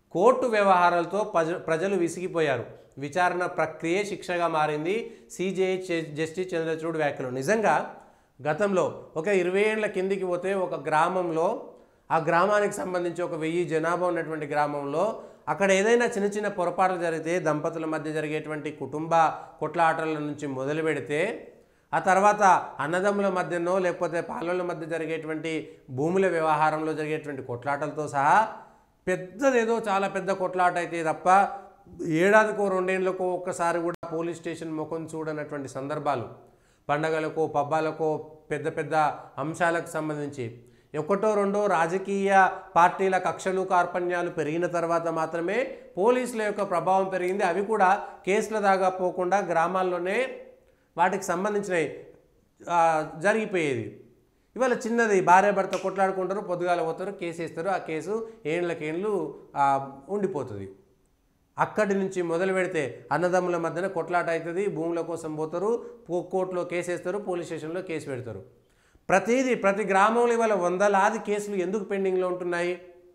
court వ్యవహారాలతో ప్రజ ప్రజలు విసిగిపోయారు విచారణ ప్రక్రియ శిక్షగా మారింది సిజేఐ జస్టిస్ చంద్రచూడ్ వ్యాఖ్యలు నిజంగా గతంలో ఒక ఇరవై ఏళ్ల కిందికి పోతే ఒక గ్రామంలో ఆ గ్రామానికి సంబంధించి ఒక వెయ్యి జనాభా ఉన్నటువంటి గ్రామంలో అక్కడ ఏదైనా చిన్న చిన్న పొరపాట్లు జరిగితే దంపతుల మధ్య జరిగేటువంటి కుటుంబ కొట్లాటల నుంచి మొదలు పెడితే ఆ తర్వాత అన్నదమ్ముల మధ్యనో లేకపోతే పాలల మధ్య జరిగేటువంటి భూముల వ్యవహారంలో జరిగేటువంటి కొట్లాటలతో సహా పెద్దదేదో చాలా పెద్ద కొట్లాట అయితే తప్ప ఏడాదికో రెండేళ్లకో ఒక్కసారి కూడా పోలీస్ స్టేషన్ ముఖం చూడనటువంటి సందర్భాలు పండగలకో పబ్బాలకో పెద్ద పెద్ద అంశాలకు సంబంధించి ఒకటో రెండో రాజకీయ పార్టీల కక్షలు కార్పణ్యాలు పెరిగిన తర్వాత మాత్రమే పోలీసుల యొక్క ప్రభావం పెరిగింది అవి కూడా కేసుల దాకా పోకుండా గ్రామాల్లోనే వాటికి సంబంధించినవి ఆ, జరిగిపోయేది ఇవాళ చిన్నది భార్య భర్త కొట్లాడుకుంటారు పొద్దుగాల పోతారు కేసు వేస్తారు ఆ కేసు ఏండ్లకేండ్లు ఆ, ఉండిపోతుంది అక్కడి నుంచి మొదలు పెడితే అన్నదమ్ముల మధ్యన కొట్లాట అవుతుంది భూముల కోసం పోతారు పో- కోర్టులో కేసు వేస్తారు పోలీస్ స్టేషన్లో కేసు పెడతారు ప్రతిదీ ప్రతి గ్రామంలో ఇవాళ వందలాది కేసులు ఎందుకు పెండింగ్లో ఉంటున్నాయి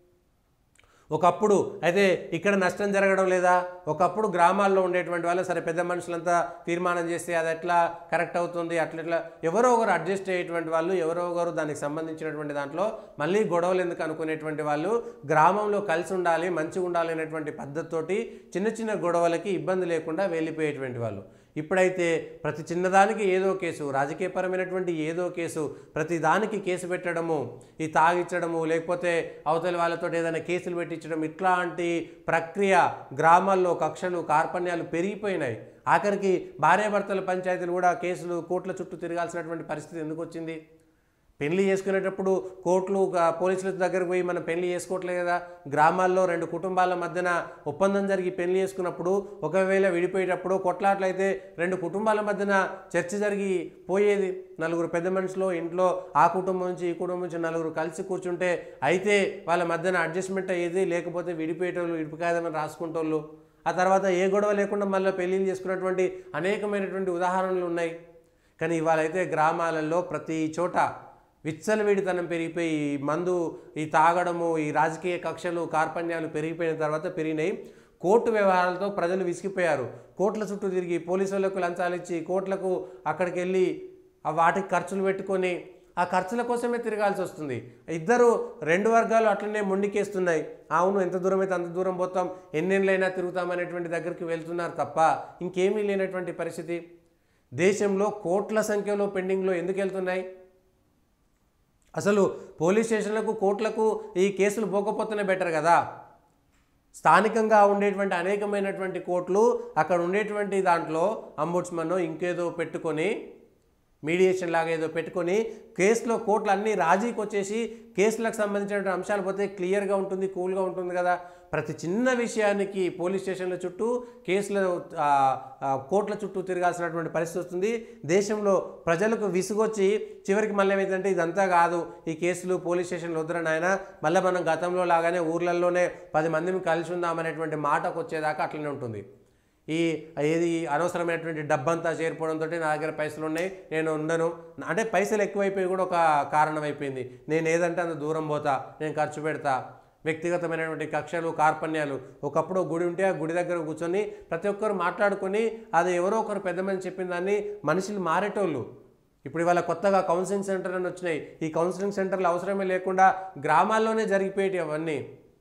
ఒకప్పుడు అయితే ఇక్కడ నష్టం జరగడం లేదా ఒకప్పుడు గ్రామాల్లో ఉండేటువంటి వాళ్ళు సరే పెద్ద మనుషులంతా తీర్మానం చేస్తే అది ఎట్లా కరెక్ట్ అవుతుంది అట్లా ఇట్లా ఎవరో ఒకరు అడ్జస్ట్ అయ్యేటువంటి వాళ్ళు ఎవరో ఒకరు దానికి సంబంధించినటువంటి దాంట్లో మళ్ళీ గొడవలు ఎందుకు అనుకునేటువంటి వాళ్ళు గ్రామంలో కలిసి ఉండాలి మంచిగా ఉండాలి అనేటువంటి పద్ధతితోటి చిన్న చిన్న గొడవలకి ఇబ్బంది లేకుండా వెళ్ళిపోయేటువంటి వాళ్ళు ఇప్పుడైతే ప్రతి చిన్నదానికి ఏదో కేసు రాజకీయపరమైనటువంటి ఏదో కేసు ప్రతి దానికి కేసు పెట్టడము ఈ తాగిచ్చడము లేకపోతే అవతలి వాళ్ళతో ఏదైనా కేసులు పెట్టించడం ఇట్లాంటి ప్రక్రియ గ్రామాల్లో కక్షలు కార్పణ్యాలు పెరిగిపోయినాయి ఆఖరికి భార్యాభర్తల పంచాయతీలు కూడా కేసులు కోర్టుల చుట్టూ తిరగాల్సినటువంటి పరిస్థితి ఎందుకు వచ్చింది పెళ్లి చేసుకునేటప్పుడు కోర్టులు గా- పోలీసుల దగ్గరకు పోయి మనం పెళ్లి చేసుకోవట్లేదు కదా గ్రామాల్లో రెండు కుటుంబాల మధ్యన ఒప్పందం జరిగి పెళ్లి చేసుకున్నప్పుడు ఒకవేళ విడిపోయేటప్పుడు కొట్లాట్లు అయితే రెండు కుటుంబాల మధ్యన చర్చ జరిగి పోయేది నలుగురు పెద్ద మనుషులు ఇంట్లో ఆ కుటుంబం నుంచి ఈ కుటుంబం నుంచి నలుగురు కలిసి కూర్చుంటే అయితే వాళ్ళ మధ్యన అడ్జస్ట్మెంట్ అయ్యేది లేకపోతే విడిపోయేటోళ్ళు విడిపోకాదని రాసుకుంటోళ్ళు ఆ తర్వాత ఏ గొడవ లేకుండా మళ్ళీ పెళ్ళిళ్ళు చేసుకున్నటువంటి అనేకమైనటువంటి ఉదాహరణలు ఉన్నాయి కానీ ఇవాళ అయితే గ్రామాలలో ప్రతి చోట విచ్చలవిడితనం పెరిగిపోయి ఈ మందు ఈ తాగడము ఈ రాజకీయ కక్షలు కార్పణ్యాలు పెరిగిపోయిన తర్వాత పెరిగినాయి కోర్టు వ్యవహారాలతో ప్రజలు విసిగిపోయారు కోర్టుల చుట్టూ తిరిగి పోలీసు వాళ్ళకు లంచాలు ఇచ్చి కోర్టులకు అక్కడికి వెళ్ళి ఆ వాటికి ఖర్చులు పెట్టుకొని ఆ ఖర్చుల కోసమే తిరగాల్సి వస్తుంది ఇద్దరు రెండు వర్గాలు అట్లనే మొండికేస్తున్నాయి అవును ఎంత దూరం అయితే అంత దూరం పోతాం ఎన్నెళ్ళైనా తిరుగుతాం అనేటువంటి దగ్గరికి వెళ్తున్నారు తప్ప ఇంకేమీ లేనటువంటి పరిస్థితి దేశంలో కోట్ల సంఖ్యలో పెండింగ్లో ఎందుకు వెళ్తున్నాయి అసలు పోలీస్ స్టేషన్లకు కోర్టులకు ఈ కేసులు పోకపోతేనే బెటర్ కదా స్థానికంగా ఉండేటువంటి అనేకమైనటువంటి కోర్టులు అక్కడ ఉండేటువంటి దాంట్లో అంబుడ్స్మన్ ఇంకేదో పెట్టుకొని మీడియేషన్ లాగా ఏదో పెట్టుకొని కేసులో కోర్టులు అన్నీ రాజీకి వచ్చేసి కేసులకు సంబంధించిన అంశాలు పోతే క్లియర్గా ఉంటుంది కూల్గా ఉంటుంది కదా ప్రతి చిన్న విషయానికి పోలీస్ స్టేషన్ల చుట్టూ కేసుల ఆ, ఆ, కోర్టుల చుట్టూ తిరగాల్సినటువంటి పరిస్థితి వస్తుంది దేశంలో ప్రజలకు విసుగొచ్చి చివరికి మళ్ళీ ఏమైందంటే ఇదంతా కాదు ఈ కేసులు పోలీస్ స్టేషన్లు వద్దురని ఆయన మళ్ళీ మనం గతంలో లాగానే ఊర్లలోనే పది మందిని కలిసి ఉందామనేటువంటి మాటకు వచ్చేదాకా అట్లనే ఉంటుంది ఈ ఏది అనవసరమైనటువంటి డబ్బంతా చేరిపోవడంతో నా దగ్గర పైసలు ఉన్నాయి నేను ఉండను అంటే పైసలు ఎక్కువైపోయి కూడా ఒక కారణం అయిపోయింది నేను ఏదంటే అంత దూరం పోతా నేను ఖర్చు పెడతా వ్యక్తిగతమైనటువంటి కక్షలు కార్పణ్యాలు ఒకప్పుడు గుడి ఉంటే ఆ గుడి దగ్గర కూర్చొని ప్రతి ఒక్కరు మాట్లాడుకొని అది ఎవరో ఒకరు పెద్ద మంది చెప్పిన దాన్ని మనుషులు మారేటోళ్ళు ఇప్పుడు ఇవాళ కొత్తగా కౌన్సిలింగ్ సెంటర్ అని వచ్చినాయి ఈ కౌన్సిలింగ్ సెంటర్లు అవసరమే లేకుండా గ్రామాల్లోనే జరిగిపోయేటి అవన్నీ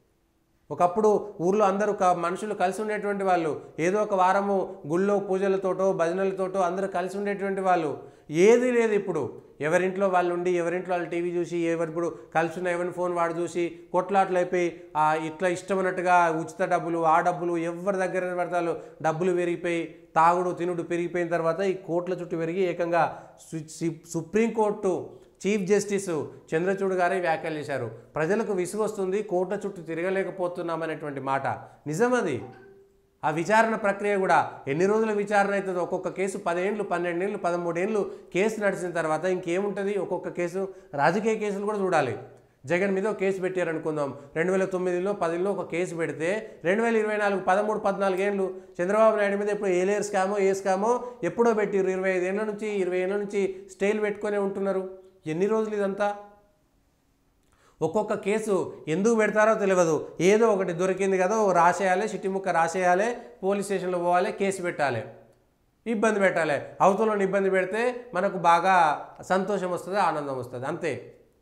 ఒకప్పుడు ఊర్లో అందరూ క- మనుషులు కలిసి ఉండేటువంటి వాళ్ళు ఏదో ఒక వారము గుళ్ళో పూజలతోటో భజనలతోటో అందరూ కలిసి ఉండేటువంటి వాళ్ళు ఏది లేదు ఇప్పుడు ఎవరింట్లో వాళ్ళు ఉండి ఎవరింట్లో వాళ్ళు టీవీ చూసి ఎవరు ఇప్పుడు కలిసి ఉన్న ఎవరి ఫోన్ వాడు చూసి కొట్లాట్లు అయిపోయి ఆ ఇట్లా ఇష్టమైనట్టుగా ఉచిత డబ్బులు ఆ డబ్బులు ఎవరి దగ్గర పడతారు డబ్బులు పెరిగిపోయి తాగుడు తినుడు పెరిగిపోయిన తర్వాత ఈ కోట్ల చుట్టూ పెరిగి ఏకంగా సు- సి- సుప్రీంకోర్టు చీఫ్ జస్టిస్ చంద్రచూడ్ గారే వ్యాఖ్యలు చేశారు ప్రజలకు విసుగొస్తుంది కోర్టుల చుట్టూ తిరగలేకపోతున్నామనేటువంటి మాట నిజమది ఆ విచారణ ప్రక్రియ కూడా ఎన్ని రోజుల విచారణ అవుతుందో ఒక్కొక్క కేసు పదేళ్ళు పన్నెండేళ్ళు పదమూడేళ్ళు కేసు నడిచిన తర్వాత ఇంకేముంటుంది ఒక్కొక్క కేసు రాజకీయ కేసులు కూడా చూడాలి జగన్ మీద ఒక కేసు పెట్టారు అనుకుందాం రెండు వేల తొమ్మిదిలో పదిలో ఒక కేసు పెడితే రెండు వేల ఇరవై నాలుగు పదమూడు పద్నాలుగు ఏళ్ళు చంద్రబాబు నాయుడు మీద ఇప్పుడు ఏ లేయర్ స్కామో ఏ స్కామో ఎప్పుడో పెట్టిర్రు ఇరవై ఐదేళ్ల నుంచి ఇరవై ఏళ్ళ నుంచి స్టేలు పెట్టుకొని ఉంటున్నారు ఎన్ని రోజులు ఇదంతా ఒక్కొక్క కేసు ఎందుకు పెడతారో తెలియదు ఏదో ఒకటి దొరికింది కదా ఓ రాసేయాలి చిట్టి ముక్క రాసేయాలి పోలీస్ స్టేషన్లో పోవాలి కేసు పెట్టాలి ఇబ్బంది పెట్టాలి అవతలను ఇబ్బంది పెడితే మనకు బాగా సంతోషం వస్తుంది ఆనందం వస్తుంది అంతే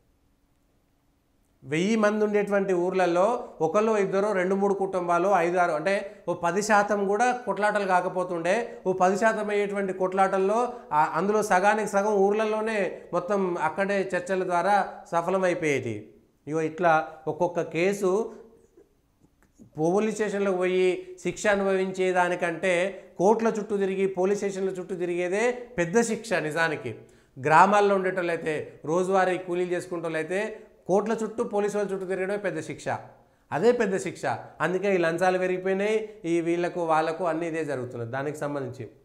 వెయ్యి మంది ఉండేటువంటి ఊర్లలో ఒకళ్ళు ఇద్దరు రెండు మూడు కుటుంబాలు ఐదు ఆరు అంటే ఓ పది శాతం కూడా కొట్లాటలు కాకపోతుండే ఓ పది శాతం అయ్యేటువంటి కొట్లాటల్లో ఆ- అందులో సగానికి సగం ఊర్లలోనే మొత్తం అక్కడే చర్చల ద్వారా సఫలమైపోయేది ఇగో ఇట్లా ఒక్కొక్క కేసు పోలీస్ స్టేషన్లకు పోయి శిక్ష అనుభవించే దానికంటే కోర్టుల చుట్టూ తిరిగి పోలీస్ స్టేషన్ల చుట్టూ తిరిగేదే పెద్ద శిక్ష నిజానికి గ్రామాల్లో ఉండేటోళ్ళైతే రోజువారీ కూలీలు చేసుకుంటోళ్ళైతే కోర్టుల చుట్టూ పోలీసు వాళ్ళ చుట్టూ తిరగడమే పెద్ద శిక్ష అదే పెద్ద శిక్ష అందుకే ఈ లంచాలు పెరిగిపోయినాయి ఈ వీళ్ళకు వాళ్ళకు అన్నీ ఇదే జరుగుతున్నది దానికి సంబంధించి